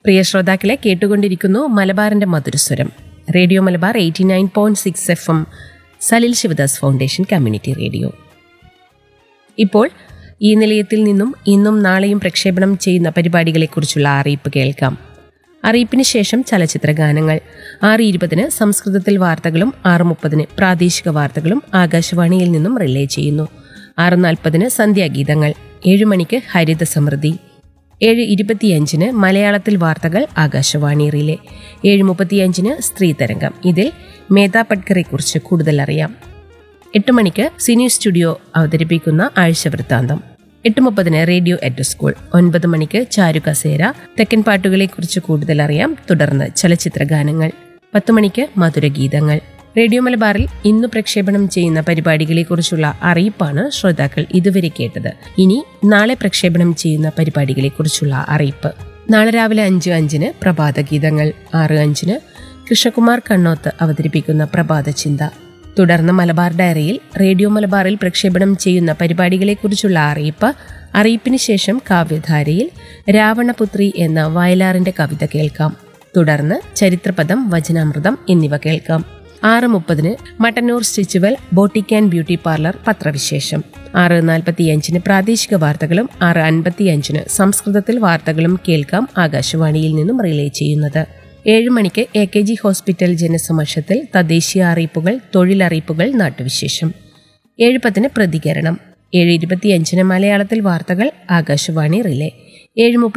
പ്രിയ ശ്രോതാക്കളെ കേട്ടുകൊണ്ടിരിക്കുന്നു മലബാറിന്റെ മധുരസ്വരം radio Malabar eighty nine point six F M Salil Sivadas foundation community radio ഇപ്പോൾ ഈ നിലയത്തിൽ നിന്നും ഇന്നും നാളെയും പ്രക്ഷേപണം ചെയ്യുന്ന പരിപാടികളെക്കുറിച്ചുള്ള അറിയിപ്പ് കേൾക്കാം അറിയിപ്പിന് ശേഷം ചലച്ചിത്ര ഗാനങ്ങൾ ആറ് ഇരുപതിന് സംസ്കൃതത്തിൽ വാർത്തകളും ആറ് മുപ്പതിന് പ്രാദേശിക വാർത്തകളും ആകാശവാണിയിൽ നിന്നും റിലേ ചെയ്യുന്നു ആറ് നാൽപ്പതിന് സന്ധ്യാഗീതങ്ങൾ ഏഴ് മണിക്ക് ഹരിത സമൃദ്ധി ഏഴ് ഇരുപത്തിയഞ്ചിന് മലയാളത്തിൽ വാർത്തകൾ ആകാശവാണി റിലേ ഏഴ് മുപ്പത്തിയഞ്ചിന് സ്ത്രീ തരംഗം ഇതിൽ മേധാ പട്കറെക്കുറിച്ച് കൂടുതൽ അറിയാം എട്ട് മണിക്ക് സിനി സ്റ്റുഡിയോ അവതരിപ്പിക്കുന്ന ആഴ്ച വൃത്താന്തം എട്ട് മുപ്പതിന് റേഡിയോ എറ്റ് സ്കൂൾ ഒൻപത് മണിക്ക് ചാരു കസേര തെക്കൻ പാട്ടുകളെക്കുറിച്ച് കൂടുതൽ അറിയാം തുടർന്ന് ചലച്ചിത്ര ഗാനങ്ങൾ പത്ത് മണിക്ക് മധുരഗീതങ്ങൾ റേഡിയോ മലബാറിൽ ഇന്ന് പ്രക്ഷേപണം ചെയ്യുന്ന പരിപാടികളെക്കുറിച്ചുള്ള അറിയിപ്പാണ് ശ്രോതാക്കൾ ഇതുവരെ കേട്ടത് ഇനി നാളെ പ്രക്ഷേപണം ചെയ്യുന്ന പരിപാടികളെക്കുറിച്ചുള്ള അറിയിപ്പ് നാളെ രാവിലെ അഞ്ച് അഞ്ചിന് പ്രഭാത ഗീതങ്ങൾ ആറ് അഞ്ചിന് കൃഷ്ണകുമാർ കണ്ണോത്ത് അവതരിപ്പിക്കുന്ന പ്രഭാത ചിന്ത തുടർന്ന് മലബാർ ഡയറിയിൽ റേഡിയോ മലബാറിൽ പ്രക്ഷേപണം ചെയ്യുന്ന പരിപാടികളെക്കുറിച്ചുള്ള അറിയിപ്പ് അറിയിപ്പിന് ശേഷം കാവ്യധാരയിൽ രാവണപുത്രി എന്ന വയലാറിന്റെ കവിത കേൾക്കാം തുടർന്ന് ചരിത്രപദം വചനാമൃതം എന്നിവ കേൾക്കാം ആറ് മുപ്പതിന് Mattannur Stitchual boutique and beauty parlour പത്രവിശേഷം ആറ് നാൽപ്പത്തിയഞ്ചിന് പ്രാദേശിക വാർത്തകളും ആറ് അൻപത്തിയഞ്ചിന് സംസ്കൃതത്തിൽ വാർത്തകളും കേൾക്കാം ആകാശവാണിയിൽ നിന്നും റിലേ ചെയ്യുന്നത് ഏഴ് മണിക്ക് എ കെ ജി ഹോസ്പിറ്റൽ ജനസമക്ഷത്തിൽ തദ്ദേശീയ അറിയിപ്പുകൾ തൊഴിലറിയിപ്പുകൾ നാട്ടുവിശേഷം ഏഴ് പത്തിന് പ്രതികരണം ഏഴ് ഇരുപത്തിയഞ്ചിന് മലയാളത്തിൽ വാർത്തകൾ ആകാശവാണി റിലേ ഏഴ് മുപ്പത്തി